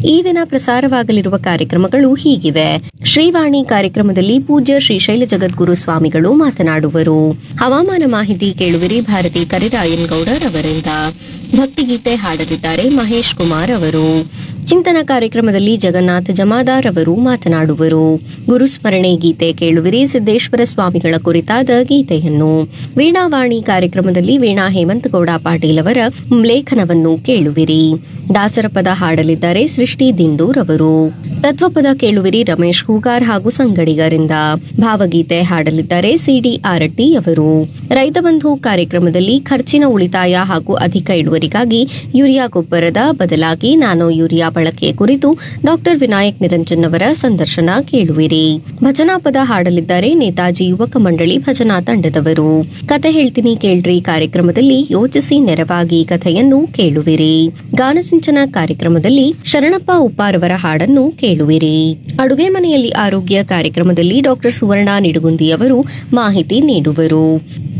ಈ ದಿನ ಪ್ರಸಾರವಾಗಲಿರುವ ಕಾರ್ಯಕ್ರಮಗಳು ಹೀಗಿವೆ ಶ್ರೀವಾಣಿ ಕಾರ್ಯಕ್ರಮದಲ್ಲಿ ಪೂಜ್ಯ ಶ್ರೀ ಶೈಲ ಜಗದ್ಗುರು ಸ್ವಾಮಿಗಳು ಮಾತನಾಡುವರು ಹವಾಮಾನ ಮಾಹಿತಿ ಕೇಳುವಿರಿ ಭಾರತಿ ಕರಿರಾಯನ್ ಗೌಡರ್ ಅವರಿಂದ ಭಕ್ತಿಗೀತೆ ಹಾಡಲಿದ್ದಾರೆ ಮಹೇಶ್ ಕುಮಾರ್ ಅವರು ಚಿಂತನ ಕಾರ್ಯಕ್ರಮದಲ್ಲಿ ಜಗನ್ನಾಥ ಜಮಾದಾರ್ ಅವರು ಮಾತನಾಡುವರು ಗುರುಸ್ಮರಣೆ ಗೀತೆ ಕೇಳುವಿರಿ ಸಿದ್ದೇಶ್ವರ ಸ್ವಾಮಿಗಳ ಕುರಿತಾದ ಗೀತೆಯನ್ನು ವೀಣಾವಾಣಿ ಕಾರ್ಯಕ್ರಮದಲ್ಲಿ ವೀಣಾ ಹೇಮಂತಗೌಡ ಪಾಟೀಲ್ ಅವರ ಲೇಖನವನ್ನು ಕೇಳುವಿರಿ ದಾಸರ ಪದ ಹಾಡಲಿದ್ದಾರೆ ಸೃಷ್ಟಿ ದಿಂಡೂರ್ ಅವರು ತತ್ವಪದ ಕೇಳುವಿರಿ ರಮೇಶ್ ಹೂಗಾರ್ ಹಾಗೂ ಸಂಗಡಿಗರಿಂದ ಭಾವಗೀತೆ ಹಾಡಲಿದ್ದಾರೆ ಸಿಡಿ ಆರಟ್ಟಿ ಅವರು ರೈತ ಬಂಧು ಕಾರ್ಯಕ್ರಮದಲ್ಲಿ ಖರ್ಚಿನ ಉಳಿತಾಯ ಹಾಗೂ ಅಧಿಕ ಇಳುವರಿಗಾಗಿ ಯೂರಿಯಾ ಗೊಬ್ಬರದ ಬದಲಾಗಿ ನ್ಯಾನೋ ಯೂರಿಯಾ ಬಳಕೆ ಕುರಿತು ಡಾಕ್ಟರ್ ವಿನಾಯಕ್ ನಿರಂಜನ್ ಅವರ ಸಂದರ್ಶನ ಕೇಳುವಿರಿ ಭಜನಾ ಪದ ಹಾಡಲಿದ್ದಾರೆ ನೇತಾಜಿ ಯುವಕ ಮಂಡಳಿ ಭಜನಾ ತಂಡದವರು ಕತೆ ಹೇಳ್ತೀನಿ ಕೇಳ್ರಿ ಕಾರ್ಯಕ್ರಮದಲ್ಲಿ ಯೋಚಿಸಿ ನೆರವಾಗಿ ಕಥೆಯನ್ನು ಕೇಳುವಿರಿ ಗಾನಸಿಂಚನ ಕಾರ್ಯಕ್ರಮದಲ್ಲಿ ಶರಣಪ್ಪ ಉಪ್ಪಾರವರ ಹಾಡನ್ನು ಕೇಳುವಿರಿ ಅಡುಗೆ ಮನೆಯಲ್ಲಿ ಆರೋಗ್ಯ ಕಾರ್ಯಕ್ರಮದಲ್ಲಿ ಡಾಕ್ಟರ್ ಸುವರ್ಣ ನಿಡುಗುಂದಿ ಅವರು ಮಾಹಿತಿ ನೀಡುವರು